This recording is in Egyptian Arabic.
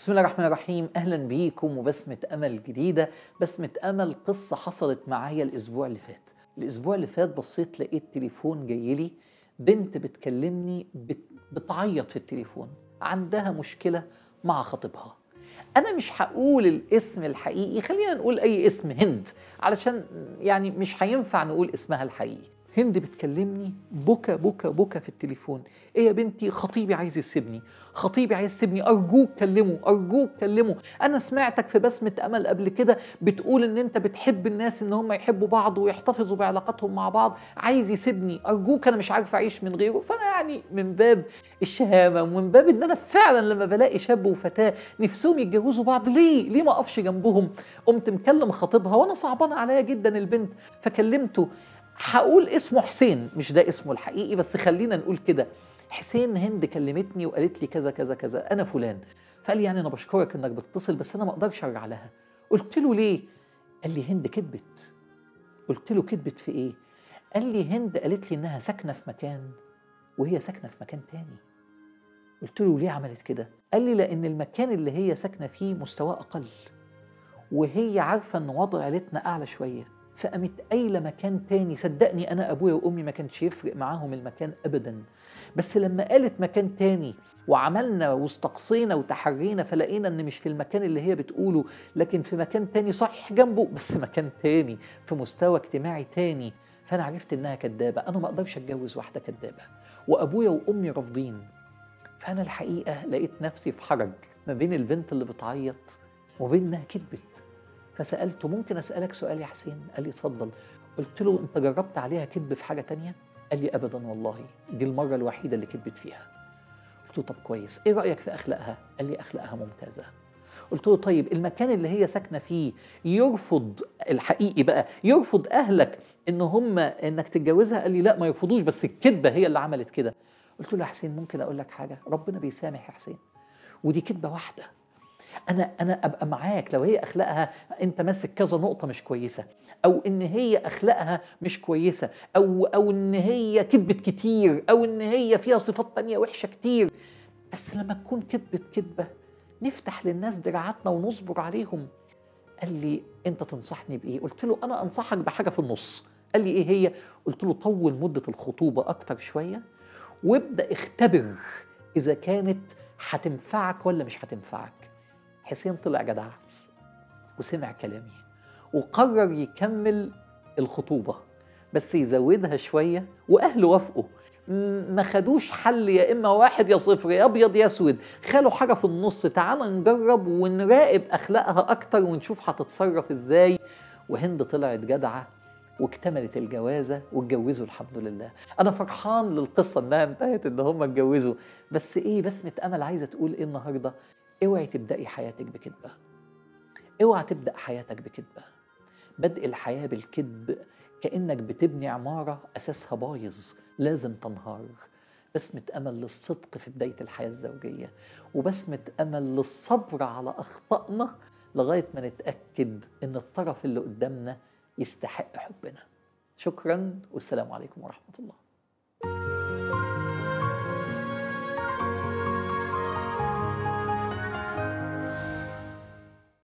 بسم الله الرحمن الرحيم اهلا بيكم وبسمة امل جديدة بسمة امل قصة حصلت معايا الاسبوع اللي فات الاسبوع اللي فات بصيت لقيت تليفون جاي لي بنت بتكلمني بت... بتعيط في التليفون عندها مشكلة مع خطيبها انا مش هقول الاسم الحقيقي خلينا نقول اي اسم هند علشان يعني مش هينفع نقول اسمها الحقيقي هند بتكلمني بكى بكى بكى في التليفون ايه يا بنتي خطيبي عايز يسيبني خطيبي عايز يسيبني ارجوك كلمه ارجوك كلمه انا سمعتك في بسمه امل قبل كده بتقول ان انت بتحب الناس ان هم يحبوا بعض ويحتفظوا بعلاقاتهم مع بعض عايز يسيبني ارجوك انا مش عارف اعيش من غيره فانا يعني من باب الشهامه ومن باب ان انا فعلا لما بلاقي شاب وفتاه نفسهم يتجوزوا بعض ليه ليه ما اقفش جنبهم قمت مكلم خطيبها وانا صعبان عليا جدا البنت فكلمته هقول اسمه حسين مش ده اسمه الحقيقي بس خلينا نقول كده حسين هند كلمتني وقالت لي كذا كذا كذا انا فلان فقال لي يعني انا بشكرك انك بتتصل بس انا ما اقدرش ارجع لها قلت له ليه قال لي هند كذبت قلت له كذبت في ايه قال لي هند قالت لي انها ساكنه في مكان وهي ساكنه في مكان تاني قلت له ليه عملت كده قال لي لان المكان اللي هي ساكنه فيه مستواه اقل وهي عارفه ان وضع عيلتنا اعلى شويه فقامت قايله مكان تاني صدقني انا ابويا وامي ما كانش يفرق معاهم المكان ابدا بس لما قالت مكان تاني وعملنا واستقصينا وتحرينا فلقينا ان مش في المكان اللي هي بتقوله لكن في مكان تاني صحيح جنبه بس مكان تاني في مستوى اجتماعي تاني فانا عرفت انها كدابه انا ما اقدرش اتجوز واحده كدابه وابويا وامي رافضين فانا الحقيقه لقيت نفسي في حرج ما بين البنت اللي بتعيط وبين انها كذبت فسألته ممكن أسألك سؤال يا حسين قال لي اتفضل قلت له أنت جربت عليها كذب في حاجة تانية قال لي أبدا والله دي المرة الوحيدة اللي كذبت فيها قلت له طب كويس إيه رأيك في أخلاقها قال لي أخلاقها ممتازة قلت له طيب المكان اللي هي ساكنة فيه يرفض الحقيقي بقى يرفض أهلك إن هم إنك تتجوزها قال لي لا ما يرفضوش بس الكذبة هي اللي عملت كده قلت له يا حسين ممكن أقول لك حاجة ربنا بيسامح يا حسين ودي كذبة واحدة انا انا ابقى معاك لو هي اخلاقها انت ماسك كذا نقطه مش كويسه او ان هي اخلاقها مش كويسه او او ان هي كذبت كتير او ان هي فيها صفات تانية وحشه كتير بس لما تكون كذبت كذبه نفتح للناس دراعاتنا ونصبر عليهم قال لي انت تنصحني بايه قلت له انا انصحك بحاجه في النص قال لي ايه هي قلت له طول مده الخطوبه اكتر شويه وابدا اختبر اذا كانت هتنفعك ولا مش هتنفعك حسين طلع جدع وسمع كلامي وقرر يكمل الخطوبة بس يزودها شوية وأهله وافقوا ما خدوش حل يا إما واحد يا صفر يا أبيض يا أسود خلوا حاجة في النص تعال نجرب ونراقب أخلاقها أكتر ونشوف هتتصرف إزاي وهند طلعت جدعة واكتملت الجوازة واتجوزوا الحمد لله أنا فرحان للقصة إنها انتهت إن هم اتجوزوا بس إيه بسمة أمل عايزة تقول إيه النهاردة اوعي تبدأي حياتك بكذبة اوعى تبدأ حياتك بكذبة بدء الحياة بالكذب كأنك بتبني عمارة أساسها بايظ لازم تنهار بسمة أمل للصدق في بداية الحياة الزوجية وبسمة أمل للصبر على أخطائنا لغاية ما نتأكد إن الطرف اللي قدامنا يستحق حبنا شكرا والسلام عليكم ورحمة الله